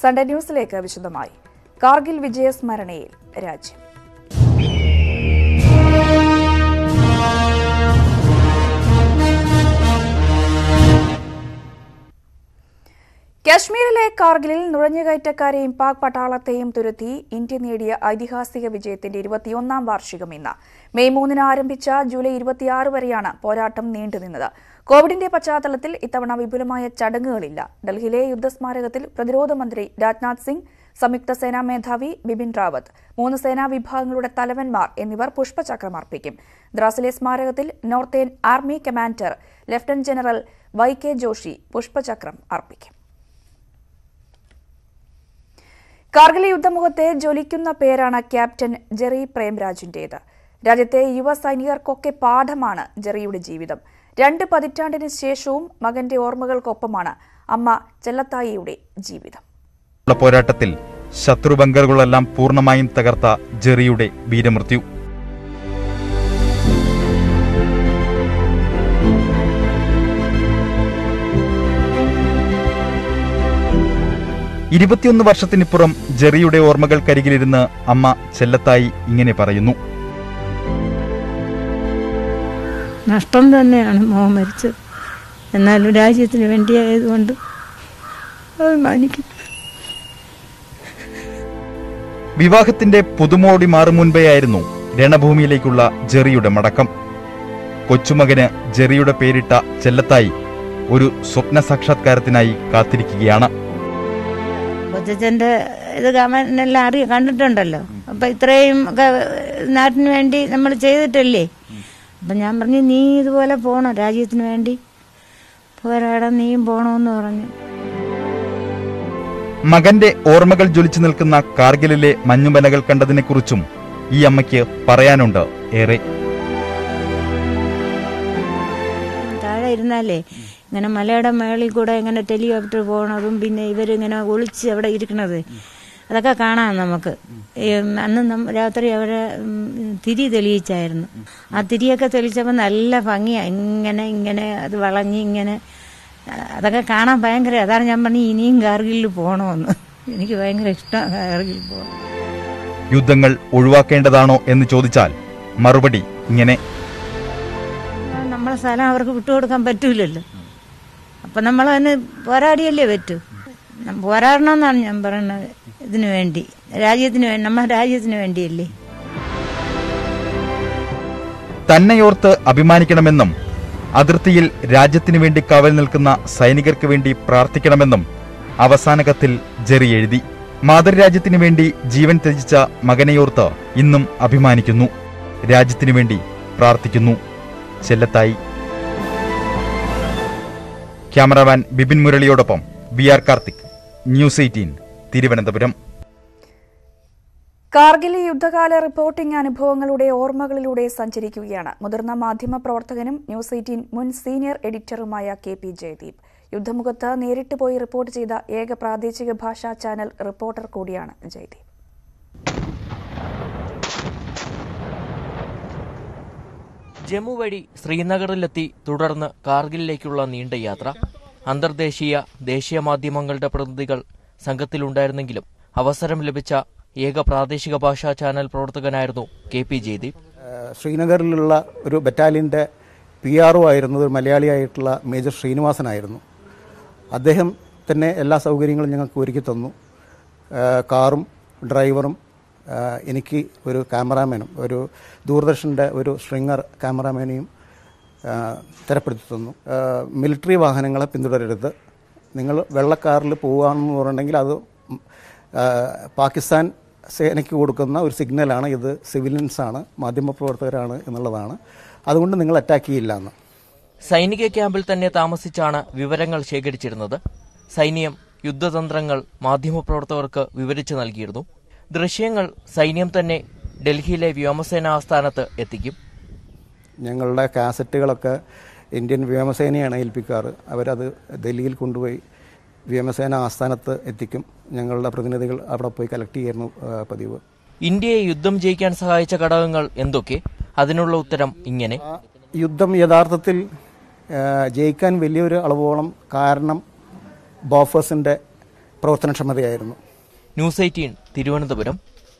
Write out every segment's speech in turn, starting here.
Sunday ന്യൂസിലേക്ക് വിശദമായി കാർഗിൽ വിജയസ്മരണയിൽ രാജ്യം കശ്മീരിലെ കാർഗിലിൽ നുഴഞ്ഞുകയറ്റക്കാരെയും പാക് പട്ടാളത്തെയും തുരത്തി ഇന്ത്യ നേടിയ ഐതിഹാസിക വിജയത്തിന്റെ ഇരുപത്തിയൊന്നാം വാർഷികം ഇന്ന് മെയ് മൂന്നിന് ആരംഭിച്ച ജൂലൈ ഇരുപത്തിയാറ് വരെയാണ് പോരാട്ടം നീണ്ടുനിന്നത് കോവിഡിന്റെ പശ്ചാത്തലത്തിൽ ഇത്തവണ വിപുലമായ ചടങ്ങുകളില്ല ഡൽഹിയിലെ യുദ്ധസ്മാരകത്തിൽ പ്രതിരോധ മന്ത്രി രാജ്നാഥ് സിംഗ് സംയുക്ത സേനാ മേധാവി ബിപിൻ റാവത്ത് മൂന്ന് സേനാ വിഭാഗങ്ങളുടെ തലവന്മാർ എന്നിവർ പുഷ്പചക്രം അർപ്പിക്കും ദ്രാസിലെ സ്മാരകത്തിൽ northern army commander lieutenant general Y K Joshi പുഷ്പചക്രം അർപ്പിക്കും കാർഗിൽ യുദ്ധമുഖത്തെ ജ്വലിക്കുന്ന പേരാണ് ക്യാപ്റ്റൻ ജെറി പ്രേംരാജിന്റേത് രാജ്യത്തെ യുവ സൈനികർക്കൊക്കെ പാഠമാണ് ജെറിയുടെ ജീവിതം രണ്ട് പതിറ്റാണ്ടിന് ശേഷവും മകന്റെ ഓർമ്മകൾക്കൊപ്പമാണ് അമ്മ ചെല്ലത്തായിയുടെ ജീവിതം ഉള്ള പോരാട്ടത്തിൽ ശത്രു ബങ്കറുകളെല്ലാം പൂർണ്ണമായും തകർത്ത ജെറിയുടെ വീരമൃത്യു ഇരുപത്തിയൊന്ന് വർഷത്തിനിപ്പുറം ജെറിയുടെ ഓർമ്മകൾക്കരികിലിരുന്ന് അമ്മ ചെല്ലത്തായി ഇങ്ങനെ പറയുന്നു നഷ്ടം തന്നെയാണ് മോൻ മരിച്ചത് എന്നാലും രാജ്യത്തിന് വേണ്ടിയായതുകൊണ്ട് അഭിമാനിക്കുന്നു വിവാഹത്തിന്റെ പുതുമോടി മാറും മുൻപേയായിരുന്നു രണഭൂമിയിലേക്കുള്ള ജെറിയുടെ മടക്കം കൊച്ചുമകന് ജെറിയുടെ പേരിട്ട ചെല്ലത്തായി ഒരു സ്വപ്ന സാക്ഷാത്കാരത്തിനായി കാത്തിരിക്കുകയാണ് കൊച്ചച്ഛൻ്റെ ഇത് കമനെല്ലാം അറിയ കണ്ടിട്ടുണ്ടല്ലോ അപ്പം ഇത്രയും ഒക്കെ നാട്ടിന് വേണ്ടി നമ്മൾ ചെയ്തിട്ടല്ലേ അപ്പം ഞാൻ പറഞ്ഞു നീ ഇതുപോലെ പോകണം രാജ്യത്തിന് വേണ്ടി പോരാടാൻ നീയും പോകണമെന്ന് പറഞ്ഞു മകന്റെ ഓർമ്മകൾ ജ്വലിച്ചു നിൽക്കുന്ന കാർഗിലിലെ മഞ്ഞുമലകൾ കണ്ടതിനെക്കുറിച്ചും ഈ അമ്മയ്ക്ക് പറയാനുണ്ട് ഏറെ താഴെ ഇരുന്നാലേ ഇങ്ങനെ മലയുടെ മേളിൽ കൂടെ ഇങ്ങനെ ടെലികോപ്റ്റർ പോണതും പിന്നെ ഇവരിങ്ങനെ ഒളിച്ച് അവിടെ ഇരിക്കണത് അതൊക്കെ കാണാം നമുക്ക് ഈ അന്ന് നം- രാത്രി അവരെ ഉം, തിരി തെളിയിച്ചായിരുന്നു ആ തിരിയൊക്കെ തെളിച്ചപ്പോൾ നല്ല ഭംഗിയാണ് ഇങ്ങനെ ഇങ്ങനെ അത് വളഞ്ഞ് ഇങ്ങനെ ആ, അതൊക്കെ കാണാൻ ഭയങ്കര അതാണ് ഞാൻ പറഞ്ഞു ഇനിയും കാർഗിലിൽ പോകണമെന്ന് എനിക്ക് ഭയങ്കര ഇഷ്ടമാണ് കാർഗിൽ പോകാൻ യുദ്ധങ്ങൾ ഒഴിവാക്കേണ്ടതാണോ എന്ന് ചോദിച്ചാൽ മറുപടി ഇങ്ങനെ നമ്മളെ സ്ഥലം അവർക്ക് വിട്ടുകൊടുക്കാൻ പറ്റൂലല്ലോ അപ്പം നമ്മൾ അതിന് പോരാടിയല്ലേ പറ്റൂ നം- പോരാടണമെന്നാണ് ഞാൻ പറയുന്നത് ഇതിനു വേണ്ടി രാജ്യത്തിന് വേണ്ടി നമ്മുടെ രാജ്യത്തിന് വേണ്ടിയല്ലേ തന്നെയോർത്ത് അഭിമാനിക്കണമെന്നും അതിർത്തിയിൽ രാജ്യത്തിനു വേണ്ടി കാവൽ നിൽക്കുന്ന സൈനികർക്ക് വേണ്ടി പ്രാർത്ഥിക്കണമെന്നും അവസാന കത്തിൽ ജെറി എഴുതി മാതൃരാജ്യത്തിനു വേണ്ടി ജീവൻ ത്യജിച്ച മകനെയോർത്ത് ഇന്നും അഭിമാനിക്കുന്നു രാജ്യത്തിനു വേണ്ടി പ്രാർത്ഥിക്കുന്നു ചെല്ലത്തായി ക്യാമറാമാൻ ബിപിൻ മുരളിയോടൊപ്പം V R Karthik News Eighteen Thiruvananthapuram Kargil യുദ്ധകാല റിപ്പോർട്ടിംഗ് അനുഭവങ്ങളുടെ ഓർമ്മകളിലൂടെ സഞ്ചരിക്കുകയാണ് മുതിർന്ന മാധ്യമ പ്രവർത്തകനും ന്യൂസ് എയ്റ്റീൻ മുൻ സീനിയർ എഡിറ്ററുമായ കെ പി ജയദീപ് യുദ്ധമുഖത്ത് നേരിട്ട് പോയി റിപ്പോർട്ട് ചെയ്ത ഏക പ്രാദേശിക ഭാഷാ ചാനൽ റിപ്പോർട്ടർ കൂടിയാണ് ജയദീപ് ജമ്മു വഴി ശ്രീനഗറിലെത്തി തുടർന്ന് കാർഗിലിലേക്കുള്ള നീണ്ട യാത്ര അന്തർദേശീയ ദേശീയ മാധ്യമങ്ങളുടെ പ്രതിനിധികൾ സംഘത്തിലുണ്ടായിരുന്നെങ്കിലും അവസരം ലഭിച്ച ഏക പ്രാദേശിക ഭാഷാ ചാനൽ പ്രവർത്തകനായിരുന്നു കെ പി ജയദീപ് ഏഹ് ശ്രീനഗറിലുള്ള ഒരു ബറ്റാലിയൻ്റെ പി ആർ ഒ ആയിരുന്നത് ഒരു മലയാളിയായിട്ടുള്ള മേജർ ശ്രീനിവാസനായിരുന്നു അദ്ദേഹം തന്നെ എല്ലാ സൗകര്യങ്ങളും ഞങ്ങൾക്ക് ഒരുക്കി തന്നു ഏഹ് കാറും ഡ്രൈവറും ഏഹ് എനിക്ക് ഒരു ക്യാമറാമാനും ഒരു ദൂരദർശൻ്റെ ഒരു സ്ട്രിങ്ങർ ക്യാമറാമാനെയും ഏഹ് തരപ്പെടുത്തി തന്നു ഏഹ് മിലിറ്ററി വാഹനങ്ങളെ പിന്തുടരരുത് നിങ്ങൾ വെള്ളക്കാറിൽ പോകുകയാണെന്ന് പറഞ്ഞിട്ടുണ്ടെങ്കിൽ അത് ഉം, ഏഹ് പാകിസ്ഥാൻ സേനയ്ക്ക് കൊടുക്കുന്ന ഒരു സിഗ്നലാണ് ഇത് സിവിലിയൻസാണ് മാധ്യമപ്രവർത്തകരാണ് എന്നുള്ളതാണ് അതുകൊണ്ട് നിങ്ങൾ അറ്റാക്ക് ചെയ്യില്ല എന്ന് സൈനിക ക്യാമ്പിൽ തന്നെ താമസിച്ചാണ് വിവരങ്ങൾ ശേഖരിച്ചിരുന്നത് സൈന്യം യുദ്ധതന്ത്രങ്ങൾ മാധ്യമപ്രവർത്തകർക്ക് വിവരിച്ചു നൽകിയിരുന്നു ദൃശ്യങ്ങൾ സൈന്യം തന്നെ ഡൽഹിയിലെ വ്യോമസേന ആസ്ഥാനത്ത് എത്തിക്കും ഞങ്ങളുടെ കാസറ്റുകളൊക്കെ ഇന്ത്യൻ വ്യോമസേനയാണ് ഏൽപ്പിക്കാറ് അവരത് ഡൽഹിയിൽ കൊണ്ടുപോയി വ്യോമസേന ആസ്ഥാനത്ത് എത്തിക്കും ഞങ്ങളുടെ പ്രതിനിധികൾ അവിടെ പോയി കളക്ട് ചെയ്യായിരുന്നു ആ, പതിവ് ഇന്ത്യയെ യുദ്ധം ജയിക്കാൻ സഹായിച്ച ഘടകങ്ങൾ എന്തൊക്കെ അതിനുള്ള ഉത്തരം ഇങ്ങനെ ആ യുദ്ധം യഥാർത്ഥത്തിൽ ആ, ജയിക്കാൻ വലിയൊരു അളവോളം കാരണം ബോഫേഴ്സിൻ്റെ പ്രവർത്തനക്ഷമതയായിരുന്നു ന്യൂസ് എയ്റ്റീൻ തിരുവനന്തപുരം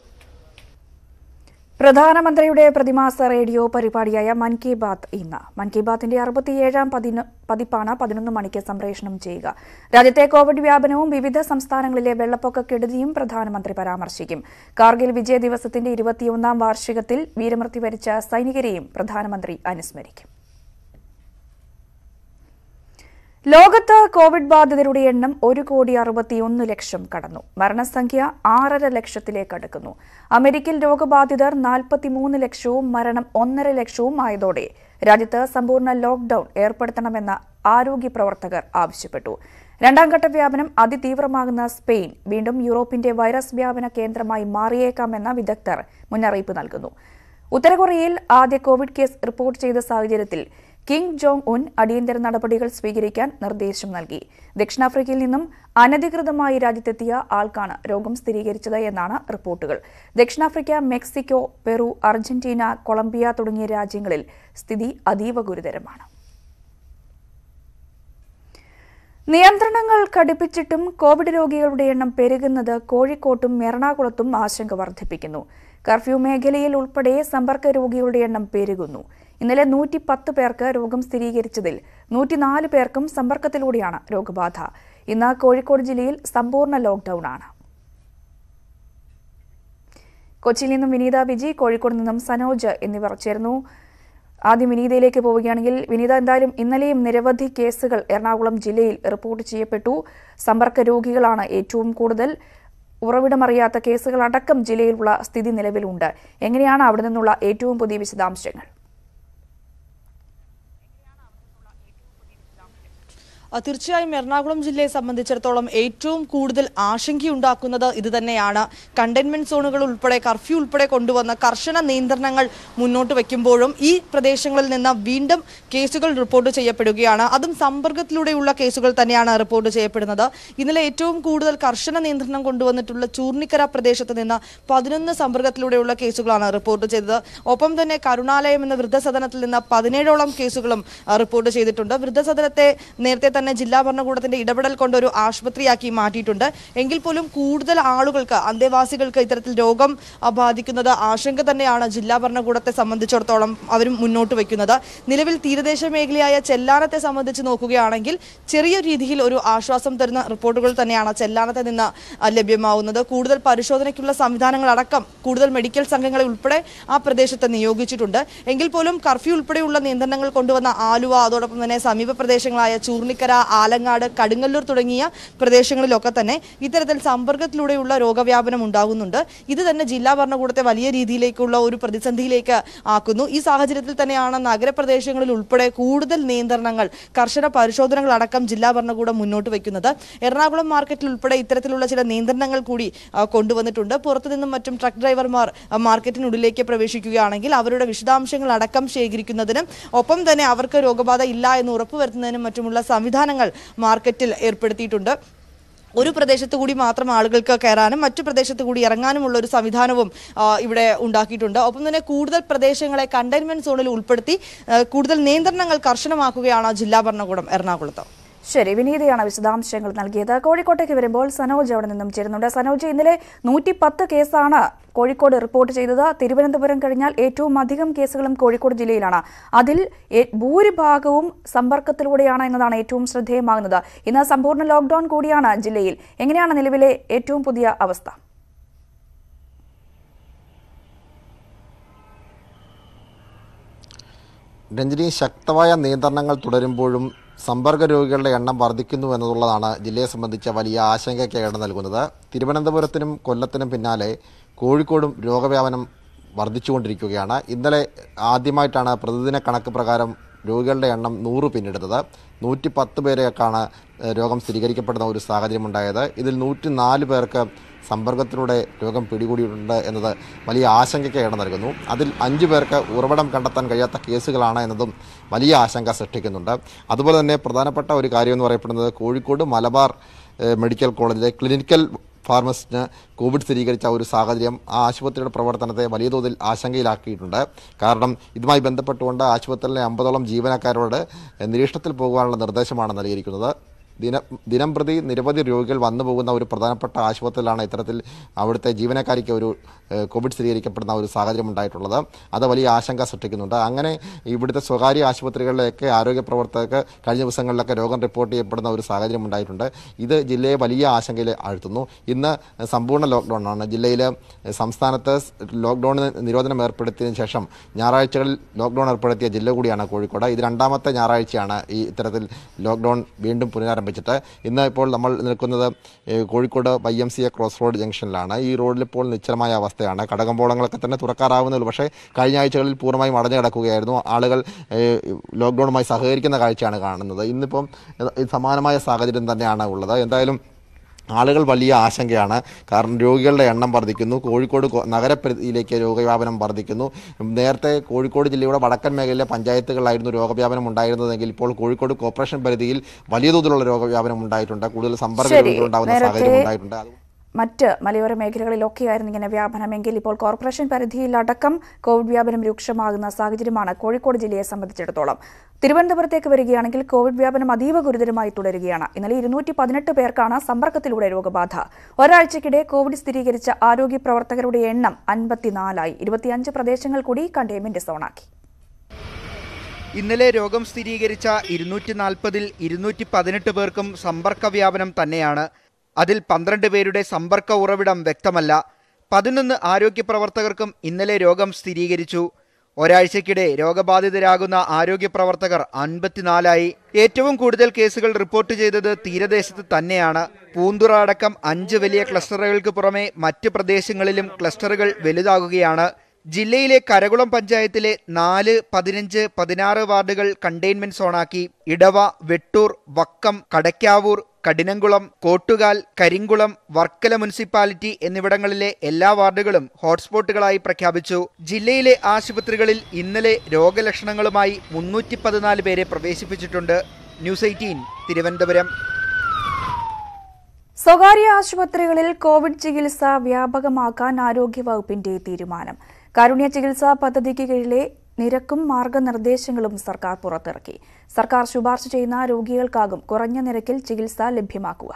പ്രധാനമന്ത്രിയുടെ പ്രതിമാസ റേഡിയോ പരിപാടിയായ മൻ കി ബാത്ത് ഇന്ന് മൻ കി ബാത്തിന്റെ അറുപത്തിയേഴാം പതിന- പതിപ്പാണ് പതിനൊന്ന് മണിക്ക് സംപ്രേഷണം ചെയ്യുക രാജ്യത്തെ കോവിഡ് വ്യാപനവും വിവിധ സംസ്ഥാനങ്ങളിലെ വെള്ളപ്പൊക്ക കെടുതിയും പ്രധാനമന്ത്രി പരാമർശിക്കും കാർഗിൽ വിജയ ദിവസത്തിന്റെ ഇരുപത്തിയൊന്നാം വാർഷികത്തിൽ വീരമൃത്യു വരിച്ച സൈനികരെയും പ്രധാനമന്ത്രി അനുസ്മരിക്കും ലോകത്ത് കോവിഡ് ബാധിതരുടെ എണ്ണം ഒരു കോടി അറുപത്തിയൊന്ന് ലക്ഷം കടന്നു മരണസംഖ്യ ആറര ലക്ഷത്തിലേക്ക് അടുക്കുന്നു അമേരിക്കയിൽ രോഗബാധിതർ നാൽപ്പത്തിമൂന്ന് ലക്ഷവും മരണം ഒന്നര ലക്ഷവും ആയതോടെ രാജ്യത്ത് സമ്പൂർണ്ണ ലോക്ഡൌൺ ഏർപ്പെടുത്തണമെന്ന് ആരോഗ്യ പ്രവർത്തകർ ആവശ്യപ്പെട്ടു രണ്ടാം ഘട്ട വ്യാപനം അതിതീവ്രമാകുന്ന സ്പെയിൻ വീണ്ടും യൂറോപ്പിന്റെ വൈറസ് വ്യാപന കേന്ദ്രമായി മാറിയേക്കാമെന്ന വിദഗ്ധർ മുന്നറിയിപ്പ് നൽകുന്നു ഉത്തരകൊറിയയിൽ ആദ്യ കോവിഡ് കേസ് റിപ്പോർട്ട് ചെയ്ത സാഹചര്യത്തിൽ കിങ് ജോങ് ഉൻ അടിയന്തര നടപടികൾ സ്വീകരിക്കാൻ നിർദ്ദേശം നൽകി ദക്ഷിണാഫ്രിക്കയിൽ നിന്നും അനധികൃതമായി രാജ്യത്തെത്തിയ ആൾക്കാണ് രോഗം സ്ഥിരീകരിച്ചത് എന്നാണ് റിപ്പോർട്ടുകൾ ദക്ഷിണാഫ്രിക്ക മെക്സിക്കോ പെറു അർജന്റീന കൊളംബിയ തുടങ്ങിയ രാജ്യങ്ങളിൽ സ്ഥിതി അതീവ ഗുരുതരമാണ് നിയന്ത്രണങ്ങൾ കടുപ്പിച്ചിട്ടും കോവിഡ് രോഗികളുടെ എണ്ണം പെരുകുന്നത് കോഴിക്കോട്ടും എറണാകുളത്തും ആശങ്ക വർദ്ധിപ്പിക്കുന്നു കർഫ്യൂ മേഖലയിൽ ഉൾപ്പെടെ സമ്പർക്ക രോഗികളുടെ എണ്ണം പെരുകുന്നു ഇന്നലെ നൂറ്റി പത്ത് പേർക്ക് രോഗം സ്ഥിരീകരിച്ചതിൽ നൂറ്റിനാല് പേർക്കും സമ്പർക്കത്തിലൂടെയാണ് രോഗബാധ ഇന്ന് കോഴിക്കോട് ജില്ലയിൽ സമ്പൂർണ്ണ ലോക്ഡൌൺ ആണ് കൊച്ചിയിൽ നിന്നും വിനീത വിജി കോഴിക്കോട് നിന്നും സനോജ് എന്നിവർ ചേർന്നു ആദ്യം വിനീതയിലേക്ക് പോവുകയാണെങ്കിൽ വിനീത എന്തായാലും ഇന്നലെയും നിരവധി കേസുകൾ എറണാകുളം ജില്ലയിൽ റിപ്പോർട്ട് ചെയ്യപ്പെട്ടു സമ്പർക്ക രോഗികളാണ് ഏറ്റവും കൂടുതൽ ഉറവിടമറിയാത്ത കേസുകൾ അടക്കം ജില്ലയിലുള്ള സ്ഥിതി നിലവിലുണ്ട് എങ്ങനെയാണ് അവിടെ നിന്നുള്ള ഏറ്റവും പുതിയ വിശദാംശങ്ങൾ ആ, തീർച്ചയായും എറണാകുളം ജില്ലയെ സംബന്ധിച്ചിടത്തോളം ഏറ്റവും കൂടുതൽ ആശങ്കയുണ്ടാക്കുന്നത് ഇത് തന്നെയാണ് കണ്ടെയ്ൻമെന്റ് സോണുകൾ ഉൾപ്പെടെ കർഫ്യൂ ഉൾപ്പെടെ കൊണ്ടുവന്ന കർശന നിയന്ത്രണങ്ങൾ മുന്നോട്ട് വയ്ക്കുമ്പോഴും ഈ പ്രദേശങ്ങളിൽ നിന്ന് വീണ്ടും കേസുകൾ റിപ്പോർട്ട് ചെയ്യപ്പെടുകയാണ് അതും സമ്പർക്കത്തിലൂടെയുള്ള കേസുകൾ തന്നെയാണ് റിപ്പോർട്ട് ചെയ്യപ്പെടുന്നത് ഇന്നലെ ഏറ്റവും കൂടുതൽ കർശന നിയന്ത്രണം കൊണ്ടുവന്നിട്ടുള്ള ചൂർണിക്കര പ്രദേശത്ത് നിന്ന് പതിനൊന്ന് സമ്പർക്കത്തിലൂടെയുള്ള കേസുകളാണ് റിപ്പോർട്ട് ചെയ്തത് ഒപ്പം തന്നെ കരുണാലയം എന്ന വൃദ്ധസദനത്തിൽ നിന്ന് പതിനേഴോളം കേസുകളും ആ, റിപ്പോർട്ട് ചെയ്തിട്ടുണ്ട് വൃദ്ധസദനത്തെ നേരത്തെ തന്നെ ജില്ലാ ഭരണകൂടത്തിന്റെ ഇടപെടൽ കൊണ്ട് ഒരു ആശുപത്രിയാക്കി മാറ്റിയിട്ടുണ്ട് എങ്കിൽ പോലും കൂടുതൽ ആളുകൾക്ക് അന്തേവാസികൾക്ക് ഇത്തരത്തിൽ രോഗം ആ, ബാധിക്കുന്നത് ആശങ്ക തന്നെയാണ് ജില്ലാ ഭരണകൂടത്തെ സംബന്ധിച്ചിടത്തോളം അവരും മുന്നോട്ട് വയ്ക്കുന്നത് നിലവിൽ തീരദേശ മേഖലയായ ചെല്ലാനത്തെ സംബന്ധിച്ച് നോക്കുകയാണെങ്കിൽ ചെറിയ രീതിയിൽ ഒരു ആശ്വാസം തരുന്ന റിപ്പോർട്ടുകൾ തന്നെയാണ് ചെല്ലാനത്തെ നിന്ന് ആ, ലഭ്യമാവുന്നത് കൂടുതൽ പരിശോധനയ്ക്കുള്ള സംവിധാനങ്ങളടക്കം കൂടുതൽ മെഡിക്കൽ സംഘങ്ങളെ ഉൾപ്പെടെ ആ പ്രദേശത്ത് നിയോഗിച്ചിട്ടുണ്ട് എങ്കിൽ പോലും കർഫ്യൂ ഉൾപ്പെടെയുള്ള നിയന്ത്രണങ്ങൾ കൊണ്ടുവന്ന ആലുവ അതോടൊപ്പം തന്നെ സമീപ പ്രദേശങ്ങളായ ചൂർണിക്കര ആലങ്ങാട് കടുങ്ങല്ലൂർ തുടങ്ങിയ പ്രദേശങ്ങളിലൊക്കെ തന്നെ ഇത്തരത്തിൽ സമ്പർക്കത്തിലൂടെയുള്ള രോഗവ്യാപനം ഉണ്ടാകുന്നുണ്ട് ഇത് തന്നെ ജില്ലാ ഭരണകൂടത്തെ വലിയ രീതിയിലേക്കുള്ള ഒരു പ്രതിസന്ധിയിലേക്ക് ആക്കുന്നു ഈ സാഹചര്യത്തിൽ തന്നെയാണ് നഗരപ്രദേശങ്ങളിൽ ഉൾപ്പെടെ കൂടുതൽ നിയന്ത്രണങ്ങൾ കർശന പരിശോധനകൾ അടക്കം ജില്ലാ ഭരണകൂടം മുന്നോട്ട് വയ്ക്കുന്നത് എറണാകുളം മാർക്കറ്റിൽ ഉൾപ്പെടെ ഇത്തരത്തിലുള്ള ചില നിയന്ത്രണങ്ങൾ കൂടി ആ, കൊണ്ടുവന്നിട്ടുണ്ട് പുറത്തു നിന്നും മറ്റും ട്രക്ക് ഡ്രൈവർമാർ ആ, മാർക്കറ്റിനുള്ളിലേക്ക് പ്രവേശിക്കുകയാണെങ്കിൽ അവരുടെ വിശദാംശങ്ങൾ അടക്കം ശേഖരിക്കുന്നതിനും ഒപ്പം തന്നെ അവർക്ക് രോഗബാധ ഇല്ല എന്ന് ഉറപ്പുവരുത്തുന്നതിനും മറ്റുമുള്ള സംവിധാനങ്ങൾ മാർക്കറ്റിൽ ഏർപ്പെടുത്തിയിട്ടുണ്ട് ഒരു പ്രദേശത്ത് കൂടി മാത്രം ആളുകൾക്ക് കയറാനും മറ്റു പ്രദേശത്ത് കൂടി ഇറങ്ങാനുമുള്ള ഒരു സംവിധാനവും ആ, ഇവിടെ ഉണ്ടാക്കിയിട്ടുണ്ട് ഒപ്പം തന്നെ കൂടുതൽ പ്രദേശങ്ങളെ കണ്ടെയ്ൻമെന്റ് സോണിൽ ഉൾപ്പെടുത്തി ആ, കൂടുതൽ നിയന്ത്രണങ്ങൾ കർശനമാക്കുകയാണ് ജില്ലാ ഭരണകൂടം എറണാകുളത്ത് ശരി വിനീതയാണ് വിശദാംശങ്ങൾ നൽകിയത് കോഴിക്കോട്ടേക്ക് വരുമ്പോൾ സനോജ് അവിടെ നിന്നും ചേരുന്നുണ്ട് സനോജ് ഇന്നലെ നൂറ്റി പത്ത് കേസാണ് കോഴിക്കോട് റിപ്പോർട്ട് ചെയ്തത് തിരുവനന്തപുരം കഴിഞ്ഞാൽ ഏറ്റവും അധികം കേസുകളും കോഴിക്കോട് ജില്ലയിലാണ് അതിൽ എ- ഭൂരിഭാഗവും സമ്പർക്കത്തിലൂടെയാണ് എന്നതാണ് ഏറ്റവും ശ്രദ്ധേയമാകുന്നത് ഇന്ന് സമ്പൂർണ്ണ ലോക്ഡൌൺ കൂടിയാണ് ജില്ലയിൽ എങ്ങനെയാണ് നിലവിലെ ഏറ്റവും പുതിയ അവസ്ഥ രഞ്ജിനി ശക്തമായ നിയന്ത്രണങ്ങൾ തുടരുമ്പോഴും സമ്പർക്ക രോഗികളുടെ എണ്ണം വർദ്ധിക്കുന്നു എന്നുള്ളതാണ് ജില്ലയെ സംബന്ധിച്ച വലിയ ആശങ്കയ്ക്ക് ഇട നൽകുന്നത് തിരുവനന്തപുരത്തിനും കൊല്ലത്തിനും പിന്നാലെ കോഴിക്കോടും രോഗവ്യാപനം വർദ്ധിച്ചുകൊണ്ടിരിക്കുകയാണ് ഇന്നലെ ആദ്യമായിട്ടാണ് പ്രതിദിന കണക്ക് പ്രകാരം രോഗികളുടെ എണ്ണം നൂറ് പിന്നിടുന്നത് നൂറ്റി പത്ത് പേരെയൊക്കെയാണ് ഏഹ്, രോഗം സ്ഥിരീകരിക്കപ്പെടുന്ന ഒരു സാഹചര്യമുണ്ടായത് ഇതിൽ നൂറ്റി നാല് പേർക്ക് സമ്പർക്കത്തിലൂടെ രോഗം പിടികൂടിയിട്ടുണ്ട് എന്നത് വലിയ ആശങ്കയ്ക്ക് ഇട നൽകുന്നു അതിൽ അഞ്ചു പേർക്ക് ഉറവിടം കണ്ടെത്താൻ കഴിയാത്ത കേസുകളാണ് എന്നതും വലിയ ആശങ്ക സൃഷ്ടിക്കുന്നുണ്ട് അതുപോലെ തന്നെ പ്രധാനപ്പെട്ട ഒരു കാര്യം എന്ന് പറയപ്പെടുന്നത് കോഴിക്കോട് മലബാർ ഏഹ്, മെഡിക്കൽ കോളേജിലെ ക്ലിനിക്കൽ ഫാർമസിന് കോവിഡ് സ്ഥിരീകരിച്ച ഒരു സാഹചര്യം ആ ആശുപത്രിയുടെ പ്രവർത്തനത്തെ വലിയ തോതിൽ ആശങ്കയിലാക്കിയിട്ടുണ്ട് കാരണം ഇതുമായി ബന്ധപ്പെട്ടുകൊണ്ട് ആശുപത്രിയിലെ അമ്പതോളം ജീവനക്കാരോട് നിരീക്ഷണത്തിൽ പോകുവാനുള്ള നിർദ്ദേശമാണ് നൽകിയിരിക്കുന്നത് ദിന ദിനം പ്രതി നിരവധി രോഗികൾ വന്നു പോകുന്ന ഒരു പ്രധാനപ്പെട്ട ആശുപത്രിയിലാണ് ഇത്തരത്തിൽ അവിടുത്തെ ജീവനക്കാരിക്ക് ഒരു ഏഹ്, കോവിഡ് സ്ഥിരീകരിക്കപ്പെടുന്ന ഒരു സാഹചര്യം ഉണ്ടായിട്ടുള്ളത് അത് വലിയ ആശങ്ക സൃഷ്ടിക്കുന്നുണ്ട് അങ്ങനെ ഇവിടുത്തെ സ്വകാര്യ ആശുപത്രികളിലേക്ക് ആരോഗ്യ പ്രവർത്തകർക്ക് കഴിഞ്ഞ ദിവസങ്ങളിലൊക്കെ രോഗം റിപ്പോർട്ട് ചെയ്യപ്പെടുന്ന ഒരു സാഹചര്യം ഉണ്ടായിട്ടുണ്ട് ഇത് ജില്ലയെ വലിയ ആശങ്കയിൽ ആഴ്ത്തുന്നു ഇന്ന് സമ്പൂർണ്ണ ലോക്ക്ഡൗൺ ആണ് ജില്ലയിൽ സംസ്ഥാനത്ത് ലോക്ക്ഡൌണിന് നിരോധനം ഏർപ്പെടുത്തിയതിനു ശേഷം ഞായറാഴ്ചകളിൽ ലോക്ക്ഡൌൺ ഏർപ്പെടുത്തിയ ജില്ല കൂടിയാണ് കോഴിക്കോട് ഇത് രണ്ടാമത്തെ ഞായറാഴ്ചയാണ് ഈ ഇത്തരത്തിൽ ലോക്ക്ഡൌൺ വീണ്ടും പുനരാരംഭിച്ചിട്ട് ഇന്ന് ഇപ്പോൾ നമ്മൾ നിൽക്കുന്നത് ഏഹ്, Kozhikode Y M C A cross road ജംഗ്ഷനിലാണ് ഈ റോഡിൽ ഇപ്പോൾ നിശ്ചലമായ അവസ്ഥയാണ് കടകമ്പോളങ്ങളൊക്കെ തന്നെ തുറക്കാറാവുന്നുള്ളൂ പക്ഷേ കഴിഞ്ഞ ആഴ്ചകളിൽ പൂർണ്ണമായും അടഞ്ഞു കിടക്കുകയായിരുന്നു ആളുകൾ ഏഹ്, ലോക്ക്ഡൌണുമായി സഹകരിക്കുന്ന കാഴ്ചയാണ് കാണുന്നത് ഇന്നിപ്പം ഇത് സമാനമായ സാഹചര്യം തന്നെയാണ് ഉള്ളത് എന്തായാലും ആളുകൾ വലിയ ആശങ്കയാണ് കാരണം രോഗികളുടെ എണ്ണം വർദ്ധിക്കുന്നു കോഴിക്കോട് കൊ- നഗരപരിധിയിലേക്ക് രോഗവ്യാപനം വർദ്ധിക്കുന്നു നേരത്തെ കോഴിക്കോട് ജില്ലയുടെ വടക്കൻ മേഖലയിലെ പഞ്ചായത്തുകളിലായിരുന്നു രോഗവ്യാപനം ഉണ്ടായിരുന്നതെങ്കിൽ ഇപ്പോൾ കോഴിക്കോട് കോർപ്പറേഷൻ പരിധിയിൽ വലിയ തോതിലുള്ള രോഗവ്യാപനം ഉണ്ടായിട്ടുണ്ട് കൂടുതൽ സമ്പർക്ക ശരി. രോഗികൾ ഉണ്ടാകുന്ന നേരത്തെ സാഹചര്യം ഉണ്ടായിട്ടുണ്ട് അത് മറ്റ് മലയോര മേഖലകളിലൊക്കെയായിരുന്നു ഇങ്ങനെ വ്യാപനമെങ്കിൽ ഇപ്പോൾ കോർപ്പറേഷൻ പരിധിയിലടക്കം കോവിഡ് വ്യാപനം രൂക്ഷമാകുന്ന സാഹചര്യമാണ് കോഴിക്കോട് ജില്ലയെ സംബന്ധിച്ചിടത്തോളം തിരുവനന്തപുരത്തേക്ക് വരികയാണെങ്കിൽ കോവിഡ് വ്യാപനം അതീവ ഗുരുതരമായി തുടരുകയാണ് ഇന്നലെ ഇരുന്നൂറ്റി പതിനെട്ട് പേർക്കാണ് സമ്പർക്കത്തിലൂടെ രോഗബാധ ഒരാഴ്ചക്കിടെ കോവിഡ് സ്ഥിരീകരിച്ച ആരോഗ്യ പ്രവർത്തകരുടെ എണ്ണം അൻപത്തിനാലായി ഇരുപത്തിയഞ്ച് പ്രദേശങ്ങൾ കൂടി കണ്ടെയ്ൻമെന്റ് സോണാക്കി ഇന്നലെ രോഗം സ്ഥിരീകരിച്ച ഇരുന്നൂറ്റി നാൽപ്പതിൽ ഇരുന്നൂറ്റി പതിനെട്ട് പേർക്കും സമ്പർക്ക വ്യാപനം തന്നെയാണ് അതിൽ പന്ത്രണ്ട് പേരുടെ സമ്പർക്ക ഉറവിടം വ്യക്തമല്ല പതിനൊന്ന് ആരോഗ്യ പ്രവർത്തകർക്കും ഇന്നലെ രോഗം സ്ഥിരീകരിച്ചു ഒരാഴ്ചക്കിടെ രോഗബാധിതരാകുന്ന ആരോഗ്യ പ്രവർത്തകർ അൻപത്തിനാലായി ഏറ്റവും കൂടുതൽ കേസുകൾ റിപ്പോർട്ട് ചെയ്തത് തീരദേശത്ത് തന്നെയാണ് പൂന്തുറ അടക്കം അഞ്ച് വലിയ ക്ലസ്റ്ററുകൾക്ക് പുറമെ മറ്റ് പ്രദേശങ്ങളിലും ക്ലസ്റ്ററുകൾ വലുതാകുകയാണ് ജില്ലയിലെ കരകുളം പഞ്ചായത്തിലെ നാല് പതിനഞ്ച് പതിനാറ് വാർഡുകൾ കണ്ടെയ്ൻമെന്റ് സോണാക്കി ഇടവ വെട്ടൂർ വക്കം കടയ്ക്കാവൂർ കഠിനംകുളം കോട്ടുകാൽ കരിങ്കുളം വർക്കല മുനിസിപ്പാലിറ്റി എന്നിവിടങ്ങളിലെ എല്ലാ വാർഡുകളും ഹോട്ട്സ്പോട്ടുകളായി പ്രഖ്യാപിച്ചു ജില്ലയിലെ ആശുപത്രികളിൽ ഇന്നലെ രോഗലക്ഷണങ്ങളുമായി മുന്നൂറ്റി പതിനാല് പേരെ പ്രവേശിപ്പിച്ചിട്ടുണ്ട് ന്യൂസ് എയ്റ്റീൻ തിരുവനന്തപുരം സ്വകാര്യ ആശുപത്രികളിൽ കോവിഡ് ചികിത്സ വ്യാപകമാക്കാൻ ആരോഗ്യവകുപ്പിന്റെ തീരുമാനം കാരുണ്യ ചികിത്സാ പദ്ധതിക്ക് കീഴിലെ നിരക്കും മാർഗനിർദ്ദേശങ്ങളും സർക്കാർ പുറത്തിറക്കി സർക്കാർ ശുപാർശ ചെയ്യുന്ന രോഗികൾക്കാകും കുറഞ്ഞ നിരക്കിൽ ചികിത്സ ലഭ്യമാക്കുക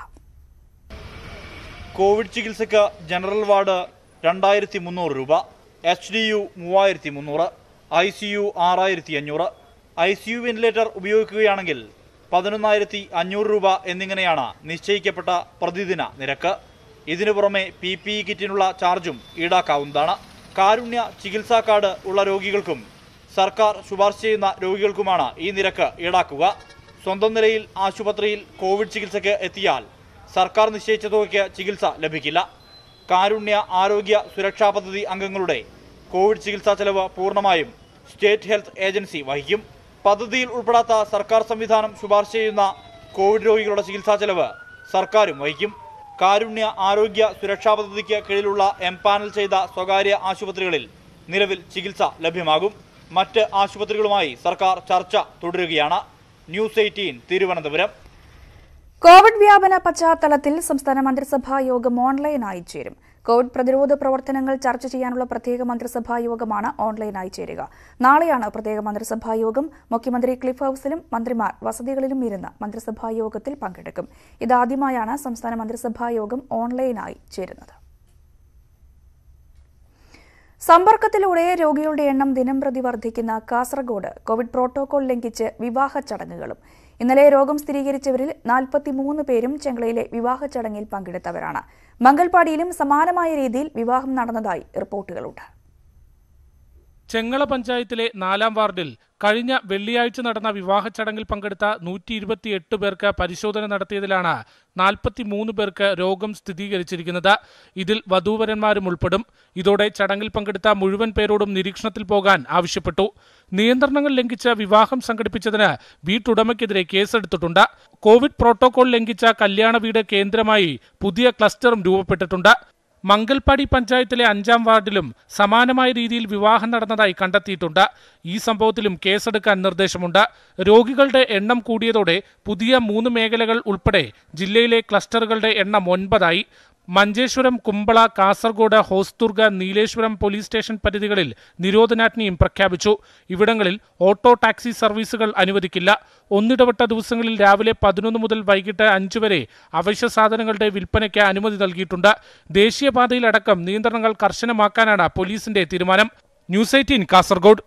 കോവിഡ് ചികിത്സയ്ക്ക് ജനറൽ വാർഡ് രണ്ടായിരത്തി മുന്നൂറ് രൂപ എച്ച് ഡി യു മൂവായിരത്തി മുന്നൂറ് ഐ സി യു ആറായിരത്തി അഞ്ഞൂറ് ഐ സി യു വെന്റിലേറ്റർ ഉപയോഗിക്കുകയാണെങ്കിൽ പതിനൊന്നായിരത്തി അഞ്ഞൂറ് രൂപ എന്നിങ്ങനെയാണ് നിശ്ചയിക്കപ്പെട്ട പ്രതിദിന നിരക്ക് ഇതിനു പുറമെ പി പി ഇ കിറ്റിനുള്ള ചാർജും ഈടാക്കാവുന്നതാണ് കാരുണ്യ ചികിത്സാ കാർഡ് ഉള്ള രോഗികൾക്കും സർക്കാർ ശുപാർശ ചെയ്യുന്ന രോഗികൾക്കുമാണ് ഈ നിരക്ക് ഈടാക്കുക സ്വന്തം നിലയിൽ ആശുപത്രിയിൽ കോവിഡ് ചികിത്സയ്ക്ക് എത്തിയാൽ സർക്കാർ നിശ്ചയിച്ച തുകയ്ക്ക് ചികിത്സ ലഭിക്കില്ല കാരുണ്യ ആരോഗ്യ സുരക്ഷാ പദ്ധതി അംഗങ്ങളുടെ കോവിഡ് ചികിത്സാ ചെലവ് പൂർണ്ണമായും സ്റ്റേറ്റ് ഹെൽത്ത് ഏജൻസി വഹിക്കും പദ്ധതിയിൽ ഉൾപ്പെടാത്ത സർക്കാർ സംവിധാനം ശുപാർശ ചെയ്യുന്ന കോവിഡ് രോഗികളുടെ ചികിത്സാ ചെലവ് സർക്കാരും വഹിക്കും കാരുണ്യ ആരോഗ്യ സുരക്ഷാ പദ്ധതിക്ക് കീഴിലുള്ള എംപാനൽ ചെയ്ത സ്വകാര്യ ആശുപത്രികളിൽ നിലവിൽ ചികിത്സ ലഭ്യമാകും മറ്റ് ആശുപത്രികളുമായി സർക്കാർ ചർച്ച തുടരുകയാണ് ന്യൂസ് എയ്റ്റീൻ തിരുവനന്തപുരം കോവിഡ് വ്യാപന പശ്ചാത്തലത്തിൽ സംസ്ഥാന മന്ത്രിസഭാ യോഗം ഓൺലൈനായി ചേരും കോവിഡ് പ്രതിരോധ പ്രവർത്തനങ്ങൾ ചർച്ച ചെയ്യാനുള്ള പ്രത്യേക മന്ത്രിസഭാ യോഗമാണ് ഓൺലൈനായി ചേരുക നാളെയാണ് പ്രത്യേക മന്ത്രിസഭാ യോഗം മുഖ്യമന്ത്രി ക്ലിഫ് ഹൌസിലും മന്ത്രിമാർ വസതികളിലും ഇരുന്ന് മന്ത്രിസഭാ യോഗത്തിൽ പങ്കെടുക്കും ഇതാദ്യമായാണ് സംസ്ഥാന മന്ത്രിസഭാ യോഗം ഓൺലൈനായി ചേരുന്നത് സമ്പർക്കത്തിലൂടെ രോഗികളുടെ എണ്ണം ദിനംപ്രതി വർദ്ധിക്കുന്ന കാസർഗോഡ് കോവിഡ് പ്രോട്ടോകോൾ ലംഘിച്ച് വിവാഹ ചടങ്ങുകളും ഇന്നലെ രോഗം സ്ഥിരീകരിച്ചവരിൽ നാൽപ്പത്തിമൂന്ന് പേരും ചെങ്കളയിലെ വിവാഹ ചടങ്ങിൽ പങ്കെടുത്തവരാണ് മംഗൽപാടിയിലും സമാനമായ രീതിയിൽ വിവാഹം നടന്നതായി റിപ്പോർട്ടുകളുണ്ട് ചെങ്ങള പഞ്ചായത്തിലെ നാലാം വാർഡിൽ കഴിഞ്ഞ വെള്ളിയാഴ്ച നടന്ന വിവാഹ ചടങ്ങിൽ പങ്കെടുത്ത നൂറ്റി ഇരുപത്തിയെട്ട് പേർക്ക് പരിശോധന നടത്തിയതിലാണ് നാൽപ്പത്തിമൂന്ന് പേർക്ക് രോഗം സ്ഥിരീകരിച്ചിരിക്കുന്നത് ഇതിൽ വധൂവരന്മാരും ഉൾപ്പെടും ഇതോടെ ചടങ്ങിൽ പങ്കെടുത്ത മുഴുവൻ പേരോടും നിരീക്ഷണത്തിൽ പോകാൻ ആവശ്യപ്പെട്ടു നിയന്ത്രണങ്ങൾ ലംഘിച്ച് വിവാഹം സംഘടിപ്പിച്ചതിന് വീട്ടുടമയ്ക്കെതിരെ കേസെടുത്തിട്ടുണ്ട് കോവിഡ് പ്രോട്ടോകോൾ ലംഘിച്ച കല്യാണ വീട് കേന്ദ്രമായി പുതിയ ക്ലസ്റ്ററും രൂപപ്പെട്ടിട്ടുണ്ട് മംഗൽപാടി പഞ്ചായത്തിലെ അഞ്ചാം വാർഡിലും സമാനമായ രീതിയിൽ വിവാഹം നടന്നതായി കണ്ടെത്തിയിട്ടുണ്ട് ഈ സംഭവത്തിലും കേസെടുക്കാൻ നിർദ്ദേശമുണ്ട് രോഗികളുടെ എണ്ണം കൂടിയതോടെ പുതിയ മൂന്ന് മേഖലകൾ ഉൾപ്പെടെ ജില്ലയിലെ ക്ലസ്റ്ററുകളുടെ എണ്ണം ഒൻപതായി മഞ്ചേശ്വരം കുമ്പള കാസർഗോഡ് ഹോസ്ദുർഗ നീലേശ്വരം പോലീസ് സ്റ്റേഷൻ പരിധികളിൽ നിരോധനാജ്ഞയും പ്രഖ്യാപിച്ചു ഇവിടങ്ങളിൽ ഓട്ടോ ടാക്സി സർവീസുകൾ അനുവദിക്കില്ല ഒന്നിടവിട്ട ദിവസങ്ങളിൽ രാവിലെ പതിനൊന്ന് മുതൽ വൈകിട്ട് അഞ്ച് വരെ അവശ്യ സാധനങ്ങളുടെ വിൽപ്പനയ്ക്ക് അനുമതി നൽകിയിട്ടുണ്ട് ദേശീയപാതയിലടക്കം നിയന്ത്രണങ്ങൾ കർശനമാക്കാനാണ് പോലീസിന്റെ തീരുമാനം ന്യൂസ് എയ്റ്റീൻ കാസർഗോഡ്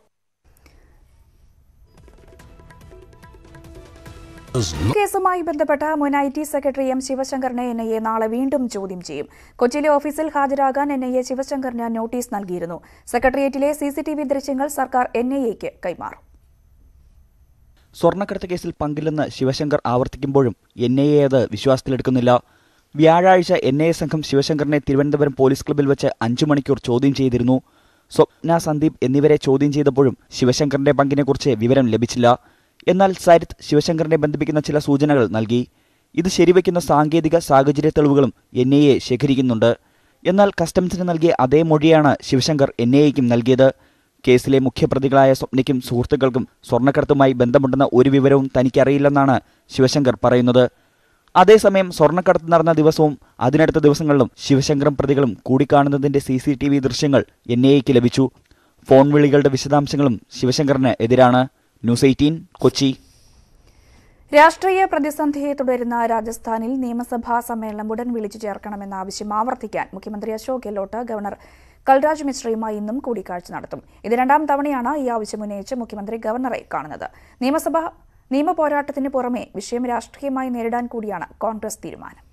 കേസുമായി ബന്ധപ്പെട്ട മുൻ ഐ ടി സെക്രട്ടറി എം ശിവശങ്കറിനെ എൻ ഐ എ നാളെ വീണ്ടും ചോദ്യം ചെയ്യും കൊച്ചിയിലെ ഓഫീസിൽ ഹാജരാകാൻ എൻ ഐ എ ശിവശങ്കറിന് നോട്ടീസ് നൽകിയിരുന്നു സെക്രട്ടേറിയറ്റിലെ സി സി ടി വി ദൃശ്യങ്ങൾ സർക്കാർ എൻ ഐ എക്ക് കൈമാറും സ്വർണ്ണക്കടത്ത് കേസിൽ പങ്കില്ലെന്ന് ശിവശങ്കർ ആവർത്തിക്കുമ്പോഴും എൻ ഐ എ അത് വിശ്വാസത്തിലെടുക്കുന്നില്ല വ്യാഴാഴ്ച എൻ ഐ എ സംഘം ശിവശങ്കറിനെ തിരുവനന്തപുരം പോലീസ് ക്ലബ്ബിൽ വെച്ച് അഞ്ചു മണിക്കൂർ ചോദ്യം ചെയ്തിരുന്നു സ്വപ്ന സന്ദീപ് എന്നിവരെ ചോദ്യം ചെയ്തപ്പോഴും ശിവശങ്കറിന്റെ പങ്കിനെക്കുറിച്ച് വിവരം ലഭിച്ചില്ല എന്നാൽ സരിത്ത് ശിവശങ്കറിനെ ബന്ധിപ്പിക്കുന്ന ചില സൂചനകൾ നൽകി ഇത് ശരിവയ്ക്കുന്ന സാങ്കേതിക സാഹചര്യ തെളിവുകളും എൻ ഐ എ ശേഖരിക്കുന്നുണ്ട് എന്നാൽ കസ്റ്റംസിന് നൽകിയ അതേ മൊഴിയാണ് ശിവശങ്കർ എൻ ഐ എക്കും നൽകിയത് കേസിലെ മുഖ്യപ്രതികളായ സ്വപ്നയ്ക്കും സുഹൃത്തുക്കൾക്കും സ്വർണ്ണക്കടത്തുമായി ബന്ധമുണ്ടെന്ന ഒരു വിവരവും തനിക്കറിയില്ലെന്നാണ് ശിവശങ്കർ പറയുന്നത് അതേസമയം സ്വർണ്ണക്കടത്ത് നടന്ന ദിവസവും അതിനടുത്ത ദിവസങ്ങളിലും ശിവശങ്കറും പ്രതികളും കൂടിക്കാണുന്നതിന്റെ സി സി ടി വി ദൃശ്യങ്ങൾ എൻ ഐ എക്ക് ലഭിച്ചു ഫോൺ വിളികളുടെ വിശദാംശങ്ങളും ശിവശങ്കറിന് എതിരാണ് ന്യൂസ് എയ്റ്റീൻ കൊച്ചി രാഷ്ട്രീയ പ്രതിസന്ധിയെ തുടരുന്ന രാജസ്ഥാനിൽ നിയമസഭാ സമ്മേളനം ഉടൻ വിളിച്ചു ചേർക്കണമെന്ന ആവശ്യം ആവർത്തിക്കാൻ മുഖ്യമന്ത്രി അശോക് ഗെഹ്ലോട്ട് ഗവർണർ കൽരാജ് മിശ്രയുമായി ഇന്നും കൂടിക്കാഴ്ച നടത്തും ഇത് രണ്ടാം തവണയാണ് ഈ ആവശ്യം ഉന്നയിച്ച് മുഖ്യമന്ത്രി ഗവർണറെ കാണുന്നത് നിയമസഭ നിയമ പോരാട്ടത്തിന് പുറമെ വിഷയം രാഷ്ട്രീയമായി നേരിടാൻ കൂടിയാണ് കോൺഗ്രസ് തീരുമാനം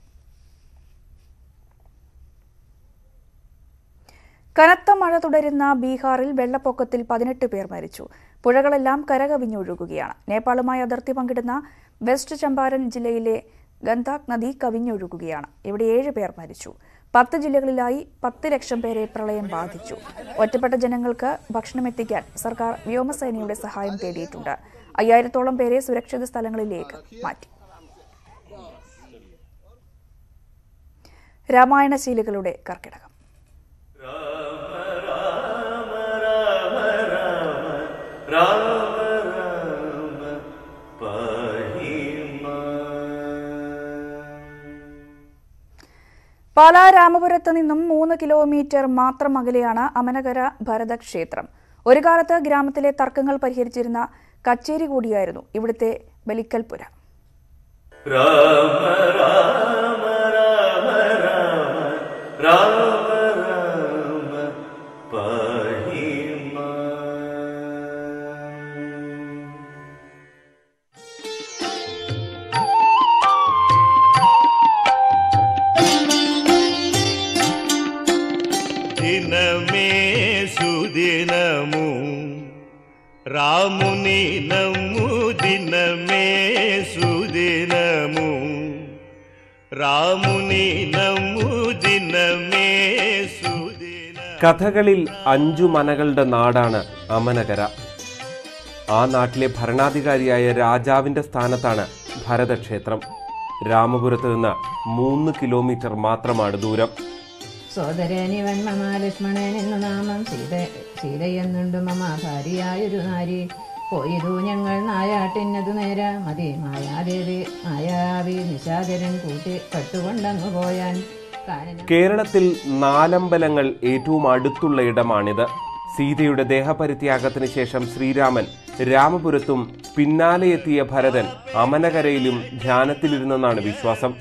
കനത്ത മഴ തുടരുന്ന ബീഹാറിൽ വെള്ളപ്പൊക്കത്തിൽ പതിനെട്ട് പേർ മരിച്ചു പുഴകളെല്ലാം കരകവിഞ്ഞൊഴുകുകയാണ് നേപ്പാളുമായി അതിർത്തി പങ്കിടുന്ന വെസ്റ്റ് ചമ്പാരൻ ജില്ലയിലെ ഗന്ധാക് നദി കവിഞ്ഞൊഴുകുകയാണ് ഇവിടെ ഏഴ് പേർ മരിച്ചു പത്ത് ജില്ലകളിലായി പത്ത് ലക്ഷം പേരെ പ്രളയം ബാധിച്ചു ഒറ്റപ്പെട്ട ജനങ്ങൾക്ക് ഭക്ഷണം എത്തിക്കാൻ സർക്കാർ വ്യോമസേനയുടെ സഹായം തേടിയിട്ടുണ്ട് അയ്യായിരത്തോളം പേരെ സുരക്ഷിത സ്ഥലങ്ങളിലേക്ക് മാറ്റി രാമായണശീലുകളുടെ കർക്കിടകം പാലാ രാമപുരത്ത് നിന്നും മൂന്ന് കിലോമീറ്റർ മാത്രം അകലെയാണ് അമനകര ഭരതക്ഷേത്രം ഒരു കാലത്ത് ഗ്രാമത്തിലെ തർക്കങ്ങൾ പരിഹരിച്ചിരുന്ന കച്ചേരി കൂടിയായിരുന്നു ഇവിടുത്തെ ബലിക്കൽപുര దినమే సుదినము రాముని నమ్ము దినమే సుదినము రాముని నమ్ము దినమే సుదిన കഥകളിൽ അഞ്ചു മനകളുടെ നാടാണ് അമനകര ആ നാട്ടിലെ ഭരണാധികാരിയായ രാജാവിന്റെ സ്ഥാനത്താണ് ഭരതക്ഷേത്രം രാമപുരത്ത് നിന്ന് മൂന്ന് കിലോമീറ്റർ മാത്രമാണ് ദൂരം സോദരനിവൻ മമ ലക്ഷ്മണൻ എന്നു നാമം സീത സീതയെന്നുണ്ട് മമ ഭാര്യയായൊരു നാരി പോയതു ഞങ്ങൾ നായാട്ടിനതു നേര മതി മായാദേവി മായാവി നിശാചരൻ കൂട്ടി കട്ടുകൊണ്ടങ്ങു പോയാൻ കാനനം കേരളത്തിൽ നാലമ്പലങ്ങൾ ഏറ്റവും അടുത്തുള്ള ഇടമാണിത് സീതയുടെ ദേഹപരിത്യാഗത്തിന് ശേഷം ശ്രീരാമൻ രാമപുരത്തും പിന്നാലെ എത്തിയ ഭരതൻ അമനകരയിലും ധ്യാനത്തിലിരുന്നെന്നാണ് വിശ്വാസം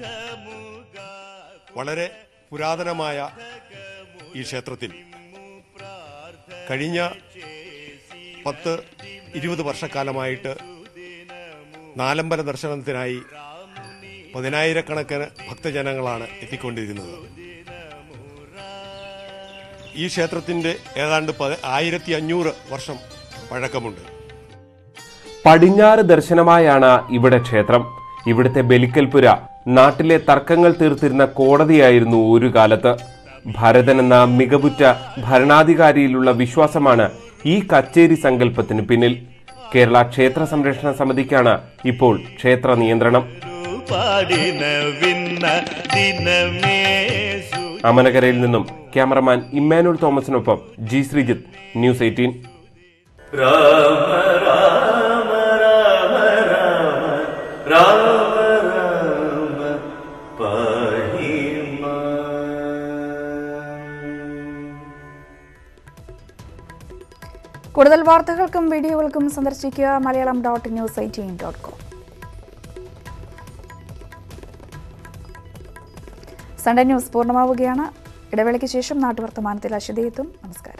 വളരെ പുരാതനമായ ഈ ക്ഷേത്രത്തിൽ കഴിഞ്ഞ പത്ത് ഇരുപത് വർഷക്കാലമായിട്ട് നാലമ്പല ദർശനത്തിനായി പതിനായിരക്കണക്കിന് ഭക്തജനങ്ങളാണ് എത്തിക്കൊണ്ടിരുന്നത് ഈ ക്ഷേത്രത്തിൻ്റെ ഏതാണ്ട് പതി- ആയിരത്തി അഞ്ഞൂറ് വർഷം പഴക്കമുണ്ട് പടിഞ്ഞാറ് ദർശനമായാണ് ഇവിടെ ക്ഷേത്രം ഇവിടുത്തെ ബലിക്കൽപുര നാട്ടിലെ തർക്കങ്ങൾ തീർത്തിരുന്ന കോടതിയായിരുന്നു ഒരു കാലത്ത് ഭരതൻ എന്ന മികവുറ്റ ഭരണാധികാരിയിലുള്ള വിശ്വാസമാണ് ഈ കച്ചേരി സങ്കല്പത്തിന് പിന്നിൽ കേരള ക്ഷേത്ര സംരക്ഷണ സമിതിക്കാണ് ഇപ്പോൾ ക്ഷേത്ര നിയന്ത്രണം പാടിന വിന്ന ദിനമേ സു അമനകരയിൽ നിന്നും ക്യാമറമാൻ ഇമ്മാനുൽ തോമസിനൊപ്പം G Sreejith News Eighteen Rama Rama Rama Rama Rama Rama പാഹി മാം. കൂടുതൽ വാർത്തകൾക്കും വീഡിയോകൾക്കും സന്ദർശിക്കുക Malayalam dot news eighteen dot com Sunday news പൂർണ്ണമാവുകയാണ് ഇടവേളയ്ക്ക് ശേഷം നാട്ടുവർത്തമാനത്തിൽ അശ്വതി എത്തും നമസ്കാരം